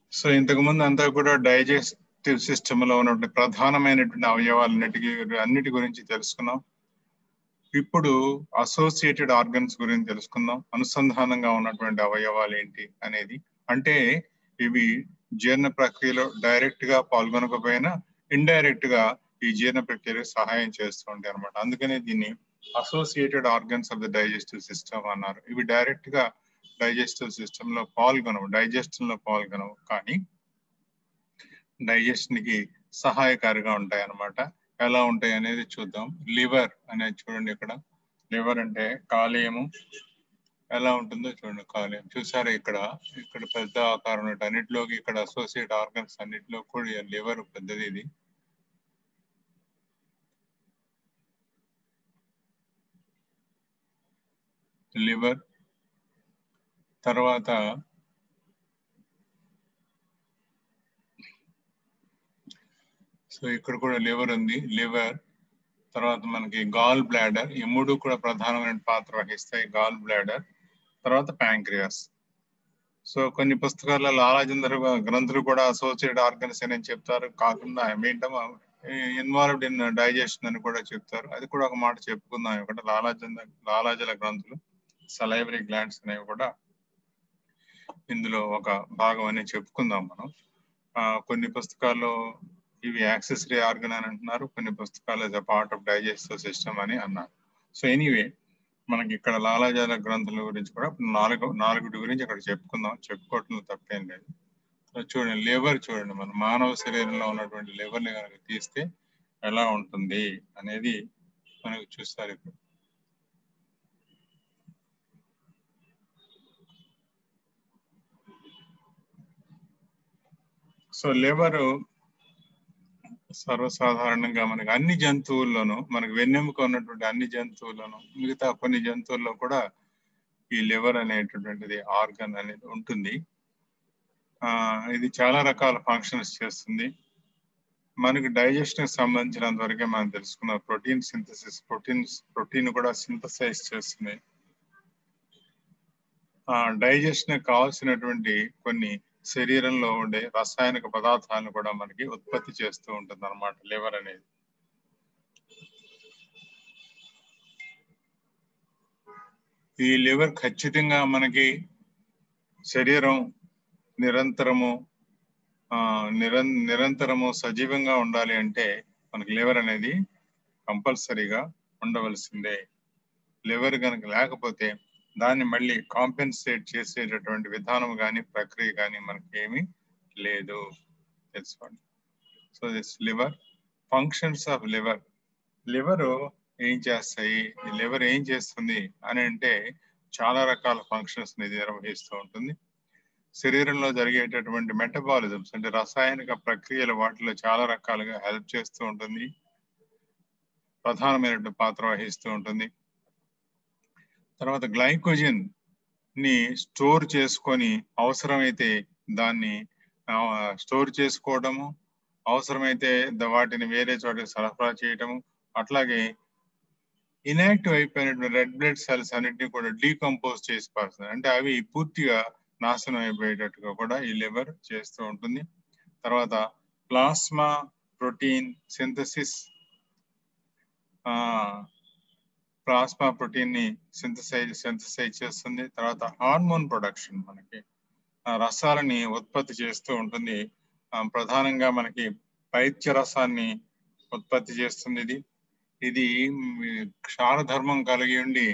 so ఇంతకు ముందు అంతా కూడా డైజెస్టివ్ సిస్టమ్ లో ఉన్నటువంటి ప్రధానమైనటువంటి అవయవాలన్నిటికీ అన్నిటి గురించి తెలుసుకున్నాం ఇప్పుడు అసోసియేటెడ్ ఆర్గన్స్ గురించి తెలుసుకుందాం అనుసంధానంగా ఉన్నటువంటి అవయవాలు ఏంటి అనేది అంటే ఇవి జీర్ణ ప్రక్రియలో డైరెక్ట్ గా పాల్గొనకపోయినా ఇండైరెక్ట్ గా ఈ జీర్ణ ప్రక్రియలో సహాయం చేస్తూ ఉంటాయి అనమాట అందుకనే దీన్ని associated organs of the digestive system అన్నారు ఇవి డైరెక్ట్ గా డైజెస్టివ్ సిస్టమ్ లో పాల్గొనవు డైజెస్షన్ లో పాల్గొనవు కానీ డైజెషన్ కి సహాయకారిగా ఉంటాయి అన్నమాట ఎలా ఉంటాయి అనేది చూద్దాం లివర్ అనేది చూడండి ఇక్కడ లివర్ అంటే కాలేయము ఎలా ఉంటుందో చూడండి కాలేయం చూసారా ఇక్కడ ఇక్కడ పెద్ద ఆకారం ఉన్నట్టు అన్నిటిలోకి ఇక్కడ అసోసియేట్ ఆర్గన్స్ అన్నిటిలో కూడా లివర్ పెద్దది ఇది లివర్ తర్వాత సో ఇక్కడ కూడా లివర్ ఉంది లివర్ తర్వాత మనకి గాల్ బ్లాడర్ ఈ మూడు కూడా ప్రధానమైన పాత్ర వహిస్తాయి గాల్ బ్లాడర్ తర్వాత ప్యాంక్రియాస్ సో కొన్ని పుస్తకాల్లో లాలాజందర్ గ్రంథులు కూడా అసోసియేట్ ఆర్గన్స్ అని చెప్తారు కాకుండా ఏంటో ఇన్వాల్వ్డ్ ఇన్ డైజెషన్ అని కూడా చెప్తారు అది కూడా ఒక మాట చెప్పుకుందాం ఇక్కడ లాలాజంద లాలాజల గ్రంథులు సలైవరీ గ్లాండ్స్ అనేవి కూడా ఇందులో ఒక భాగం అని చెప్పుకుందాం మనం కొన్ని పుస్తకాల్లో ఇవి యాక్సెసరీ ఆర్గన్ అని అంటున్నారు కొన్ని పుస్తకాలు పార్ట్ ఆఫ్ డైజెస్టివ్ సిస్టమ్ అని అన్నారు సో ఎనీవే మనకి ఇక్కడ లాలాజాల గ్రంథుల గురించి కూడా నాలుగు నాలుగుటి గురించి అక్కడ చెప్పుకుందాం చెప్పుకోవటంలో తప్పేం లేదు చూడండి లివర్ చూడండి మన మానవ శరీరంలో ఉన్నటువంటి లివర్ని కనుక తీస్తే ఎలా ఉంటుంది అనేది మనకు చూస్తారు ఇప్పుడు సో లివర్ సర్వసాధారణంగా మనకి అన్ని జంతువుల్లోనూ మనకు వెన్నెముక ఉన్నటువంటి అన్ని జంతువుల్లోనూ మిగతా కొన్ని జంతువుల్లో కూడా ఈ లివర్ అనేటటువంటిది ఆర్గన్ అనేది ఉంటుంది ఆ ఇది చాలా రకాల ఫంక్షన్స్ చేస్తుంది మనకి డైజెషన్ సంబంధించినంత వరకే మనం తెలుసుకున్న ప్రోటీన్ సింథసిస్ ప్రోటీన్స్ ప్రోటీన్ కూడా సింథసైజ్ చేస్తుంది ఆ డైజెషన్ కావాల్సినటువంటి కొన్ని శరీరంలో ఉండే రసాయనిక పదార్థాలను కూడా మనకి ఉత్పత్తి చేస్తూ ఉంటుంది అనమాట లివర్ అనేది ఈ లివర్ ఖచ్చితంగా మనకి శరీరం నిరంతరము నిరం నిరంతరము సజీవంగా ఉండాలి అంటే మనకి లివర్ అనేది కంపల్సరీగా ఉండవలసిందే లివర్ కనుక లేకపోతే దాన్ని మళ్ళీ కాంపెన్సేట్ చేసేటటువంటి విధానం కానీ ప్రక్రియ కానీ మనకి ఏమీ లేదు తెలుసుకోండి so this liver functions of liver liver ఏం చేస్తాయి లివర్ ఏం చేస్తుంది అని అంటే చాలా రకాల ఫంక్షన్స్ నిర్వహిస్తూ ఉంటుంది శరీరంలో జరిగేటటువంటి మెటబాలిజమ్స్ అంటే రసాయనిక ప్రక్రియలు వాటిలో చాలా రకాలుగా హెల్ప్ చేస్తూ ఉంటుంది ప్రధానమైనటువంటి పాత్ర వహిస్తూ ఉంటుంది తర్వాత గ్లైకోజన్ ని స్టోర్ చేసుకొని అవసరమైతే దాన్ని స్టోర్ చేసుకోవడము అవసరమైతే వాటిని వేరే చోటకి సరఫరా చేయటము అట్లాగే ఇనాక్టివ్ అయిపోయినటువంటి రెడ్ బ్లడ్ సెల్స్ అన్నిటిని కూడా డీకంపోజ్ చేసి పారుతుంది అంటే అవి పూర్తిగా నాశనం అయిపోయేటట్టుగా కూడా ఈ లివర్ చేస్తూ ఉంటుంది తర్వాత plasma protein synthesis plasma protein ని సింథసైజ్ సింథసైజ్ చేస్తుంది తర్వాత హార్మోన్ ప్రొడక్షన్ మనకి రసాలని ఉత్పత్తి చేస్తూ ఉంటుంది ప్రధానంగా మనకి పైత్య రసాన్ని ఉత్పత్తి చేస్తుంది ఇది ఇది క్షారధర్మం కలిగి ఉండి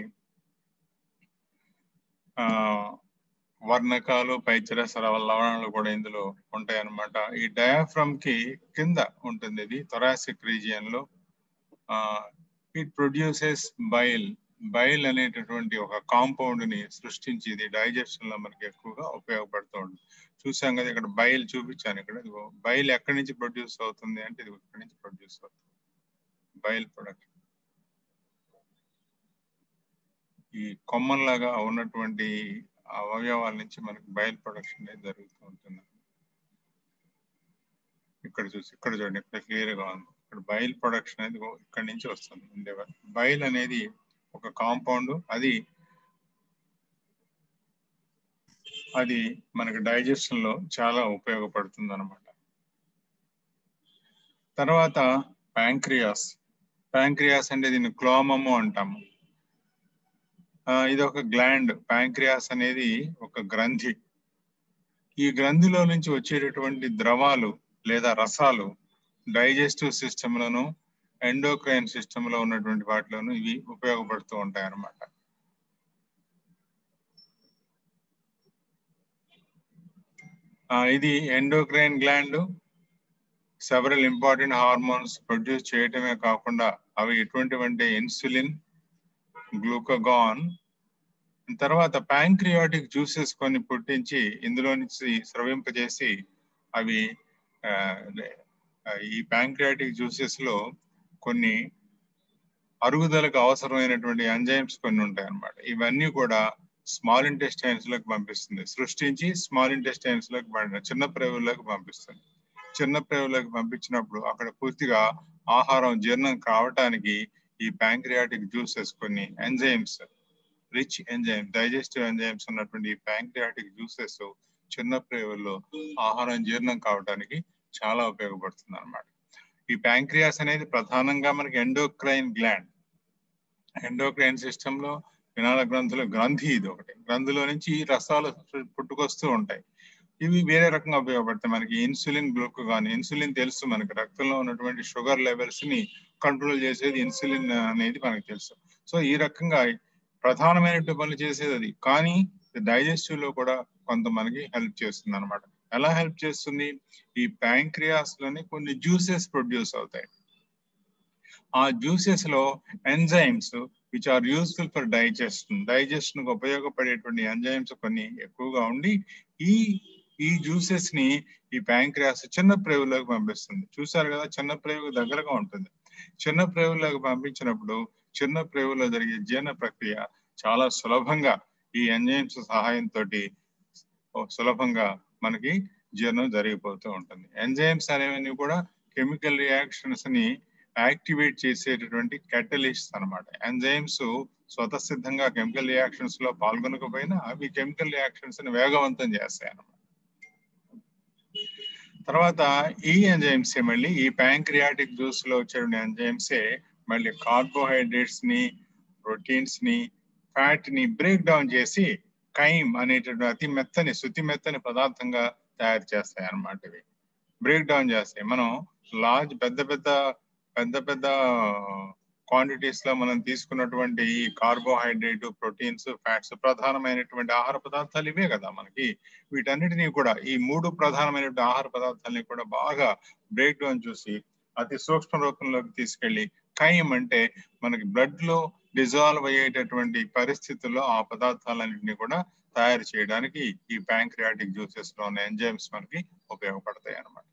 ఆ వర్ణకాలు పైచరసర లవణాలు కూడా ఇందులో ఉంటాయి అన్నమాట ఈ డయాఫ్రమ్ కి కింద ఉంటుంది ఇది థొరాసిక్ రీజియన్ లో ఆ ఇట్ ప్రొడ్యూసెస్ బైల్ బైల్ అనేటటువంటి ఒక కాంపౌండ్ ని సృష్టించి ఇది డైజెషన్ లో మనకి ఎక్కువగా ఉపయోగపడుతూ ఉంటుంది చూసాం కదా ఇక్కడ బైల్ చూపించాను ఇక్కడ బైల్ ఎక్కడి నుంచి ప్రొడ్యూస్ అవుతుంది అంటే ఇది ఇక్కడి నుంచి ప్రొడ్యూస్ అవుతుంది బైల్ ప్రొడక్షన్ ఈ కొమ్మల్లాగా ఉన్నటువంటి అవయవాల నుంచి మనకి బయల్ ప్రొడక్షన్ అనేది జరుగుతూ ఉంటుంది ఇక్కడ చూసి ఇక్కడ చూడండి ఇక్కడ క్లియర్ గా ఉంది ఇక్కడ బయల్ ప్రొడక్షన్ అనేది ఇక్కడ నుంచి వస్తుంది బయల్ అనేది ఒక కాంపౌండ్ అది అది మనకి డైజెషన్ లో చాలా ఉపయోగపడుతుంది అనమాట తర్వాత ప్యాంక్రియాస్ ప్యాంక్రియాస్ అంటే దీన్ని క్లోమము అంటాము ఇది ఒక గ్లాండ్ ప్యాంక్రియాస్ అనేది ఒక గ్రంథి ఈ గ్రంథిలో నుంచి వచ్చేటటువంటి ద్రవాలు లేదా రసాలు డైజెస్టివ్ సిస్టమ్లను ఎండోక్రైన్ సిస్టమ్ లో ఉన్నటువంటి వాటిలోనూ ఇవి ఉపయోగపడుతూ ఉంటాయి అన్నమాట ఇది endocrine gland several important hormones produce చేయటమే కాకుండా అవి ఎటువంటివంటే ఇన్సులిన్ గ్లూకగాన్ తర్వాత ప్యాంక్రియాటిక్ జ్యూసెస్ కొన్ని పుట్టించి ఇందులో నుంచి స్రవింపజేసి అవి ఈ ప్యాంక్రియాటిక్ జ్యూసెస్ లో కొన్ని అరుగుదలకు అవసరమైనటువంటి ఎంజైమ్స్ కొన్ని ఉంటాయి అన్నమాట ఇవన్నీ కూడా స్మాల్ ఇంటెస్టైన్స్ లోకి పంపిస్తుంది సృష్టించి స్మాల్ ఇంటెస్టైన్స్ లోకి చిన్న ప్రేవుల్లోకి పంపిస్తుంది చిన్న ప్రేవులకు పంపించినప్పుడు అక్కడ పూర్తిగా ఆహారం జీర్ణం కావటానికి ఈ ప్యాంక్రియాటిక్ జ్యూసెస్ కొన్ని enzymes rich enzyme digestive enzymes ఉన్నటువంటి ఈ ప్యాంక్రియాటిక్ జ్యూసెస్ చిన్న ప్రేవుల్లో ఆహారం జీర్ణం కావడానికి చాలా ఉపయోగపడుతుంది అనమాట ఈ ప్యాంక్రియాస్ అనేది ప్రధానంగా మనకి ఎండోక్రైన్ గ్లాండ్ ఎండోక్రైన్ సిస్టమ్ లో వినాల గ్రంథులు గ్రంథి ఇది ఒకటి గ్రంథిలో నుంచి రసాలు పుట్టుకొస్తూ ఉంటాయి ఇవి వేరే రకంగా ఉపయోగపడతాయి మనకి ఇన్సులిన్ గ్లూకోగాన్ ఇన్సులిన్ తెలుసు మనకి రక్తంలో ఉన్నటువంటి షుగర్ లెవెల్స్ ని కంట్రోల్ చేసేది ఇన్సులిన్ అనేది మనకు తెలుసు సో ఈ రకంగా ప్రధానమైనటువంటి పనులు చేసేది అది కానీ డైజెస్టివ్ లో కూడా కొంత మనకి హెల్ప్ చేస్తుంది అనమాట ఎలా హెల్ప్ చేస్తుంది ఈ ప్యాంక్రియాస్ లోని కొన్ని జ్యూసెస్ ప్రొడ్యూస్ అవుతాయి ఆ జ్యూసెస్ లో enzymes which are useful for digestion digestion కు ఉపయోగపడేటువంటి ఎంజైమ్స్ కొన్ని ఎక్కువగా ఉండి ఈ ఈ జ్యూసెస్ ని ఈ ప్యాంక్రియాస్ చిన్న ప్రేవులోకి పంపిస్తుంది చూసారు కదా చిన్న ప్రేవుకు దగ్గరగా ఉంటుంది చిన్న ప్రేవులోకి పంపించినప్పుడు చిన్న ప్రేవులో జరిగే జీర్ణ ప్రక్రియ చాలా సులభంగా ఈ ఎంజైమ్స్ సహాయంతో సులభంగా మనకి జీర్ణం జరిగిపోతూ ఉంటుంది ఎంజైమ్స్ అనేవన్నీ కూడా కెమికల్ రియాక్షన్స్ ని యాక్టివేట్ చేసేటటువంటి కెటలిస్ట్ అనమాట ఎంజైమ్స్ స్వతసిద్ధంగా కెమికల్ రియాక్షన్స్ లో పాల్గొనకపోయినా అవి కెమికల్ రియాక్షన్స్ ని వేగవంతం చేస్తాయి అన్నమాట తర్వాత ఈ ఎంజైమ్స్ మళ్ళీ ఈ ప్యాంక్రియాటిక్ జ్యూస్ లో వచ్చే ఎంజైమ్సే మళ్ళీ కార్బోహైడ్రేట్స్ ని ప్రోటీన్స్ ని ఫ్యాట్ ని బ్రేక్ డౌన్ చేసి కైమ్ అనేటటువంటి అతి మెత్తని శుతి మెత్తని పదార్థంగా తయారు చేస్తాయి అన్నమాట ఇవి బ్రేక్ డౌన్ చేస్తాయి మనం లార్జ్ పెద్ద పెద్ద పెద్ద పెద్ద క్వాంటిటీస్ లో మనం తీసుకున్నటువంటి ఈ కార్బోహైడ్రేట్ ప్రోటీన్స్ ఫ్యాట్స్ ప్రధానమైనటువంటి ఆహార పదార్థాలు ఇవే కదా మనకి వీటన్నిటినీ కూడా ఈ మూడు ప్రధానమైనటువంటి ఆహార పదార్థాలని కూడా బాగా బ్రేక్ డౌన్ చూసి అతి సూక్ష్మ రూపంలోకి తీసుకెళ్లి కైమ్ అంటే మనకి బ్లడ్ లో డిజాల్వ్ అయ్యేటటువంటి పరిస్థితుల్లో ఆ పదార్థాలన్నింటినీ కూడా తయారు చేయడానికి ఈ ప్యాంక్రియాటిక్ జ్యూసెస్ లో ఉన్న ఎంజైమ్స్ మనకి ఉపయోగపడతాయి అన్నమాట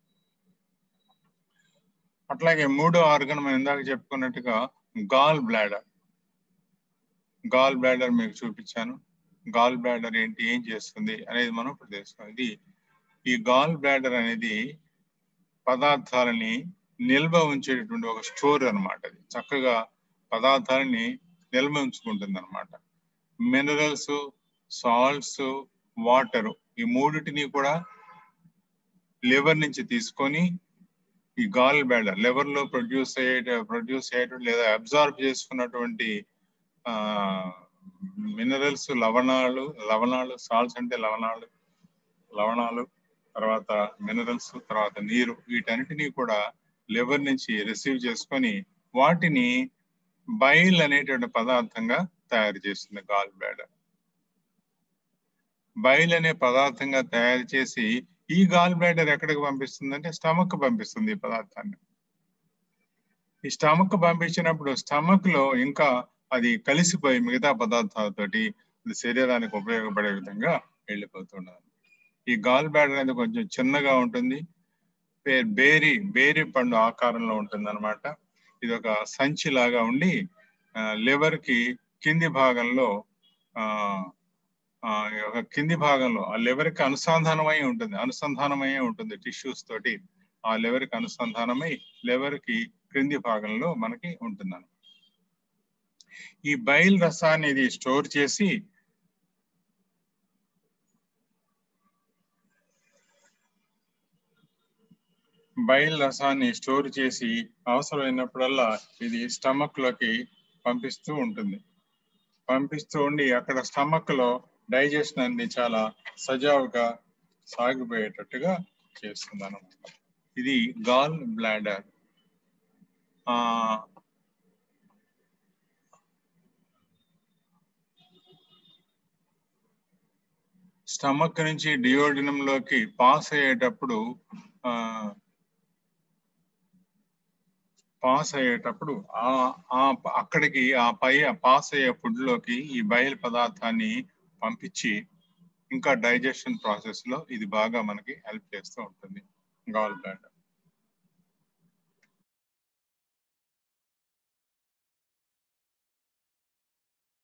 అట్లాగే మూడో ఆర్గన్ మనం ఇందాక చెప్పుకున్నట్టుగా గాల్ బ్లాడర్ గాల్ బ్లాడర్ మీకు చూపించాను గాల్ బ్లాడర్ ఏంటి ఏం చేస్తుంది అనేది మనం ఇప్పుడు తెలుసుకోవాలి ఇది ఈ గాల్ బ్లాడర్ అనేది పదార్థాలని నిల్వ ఉంచేటటువంటి ఒక స్టోర్ అనమాట అది చక్కగా పదార్థాలని నిల్వ ఉంచుకుంటుంది అనమాట మినరల్స్ సాల్ట్స్ వాటర్ ఈ మూడిటిని కూడా లివర్ నుంచి తీసుకొని ఈ గాల్ బ్యాడర్ లివర్ లో ప్రొడ్యూస్ అయ్యే ప్రొడ్యూస్ అయ్యేటువంటి లేదా అబ్జార్బ్ చేసుకున్నటువంటి ఆ మినరల్స్ లవణాలు లవణాలు సాల్ట్స్ అంటే లవణాలు లవణాలు తర్వాత మినరల్స్ తర్వాత నీరు వీటన్నిటినీ కూడా లివర్ నుంచి రిసీవ్ చేసుకొని వాటిని బైల్ అనేటువంటి పదార్థంగా తయారు చేస్తుంది గాల్ బ్లాడర్ బైల్ అనే పదార్థంగా తయారు చేసి ఈ గాల్ బ్లాడర్ ఎక్కడికి పంపిస్తుంది అంటే స్టమక్ పంపిస్తుంది ఈ పదార్థాన్ని ఈ స్టమక్ పంపించినప్పుడు స్టమక్ లో ఇంకా అది కలిసిపోయి మిగతా పదార్థాలతోటి శరీరానికి ఉపయోగపడే విధంగా వెళ్ళిపోతున్నారు ఈ గాల్ బ్లాడర్ అనేది కొంచెం చిన్నగా ఉంటుంది బేరి బేరి పండు ఆకారంలో ఉంటుంది అనమాట ఇది ఒక సంచి లాగా ఉండి లివర్ కి కింది భాగంలో ఆ ఒక కింది భాగంలో ఆ లివర్ కి అనుసంధానమై ఉంటుంది అనుసంధానమై ఉంటుంది టిష్యూస్ తోటి ఆ లివర్ కి అనుసంధానమై లివర్ కి క్రింది భాగంలో మనకి ఉంటుంది ఈ బైల్ రసాన్ని ఇది స్టోర్ చేసి బయల్ రసాన్ని స్టోర్ చేసి అవసరమైనప్పుడల్లా ఇది స్టమక్ లోకి పంపిస్తూ ఉంటుంది పంపిస్తూ ఉండి అక్కడ స్టమక్ లో డైజెషన్ అనేది చాలా సజావుగా సాగిపోయేటట్టుగా చేస్తుంది అనమాట ఇది గాల్ బ్లాడర్ ఆ స్టమక్ నుంచి డియోడినం లోకి పాస్ అయ్యేటప్పుడు ఆ పాస్ అయ్యేటప్పుడు ఆ ఆ అక్కడికి ఆ పై పాస్ అయ్యే ఫుడ్ లోకి ఈ బయలు పదార్థాన్ని పంపించి ఇంకా డైజెషన్ ప్రాసెస్ లో ఇది బాగా మనకి హెల్ప్ చేస్తూ ఉంటుంది గాల్ బ్లాడర్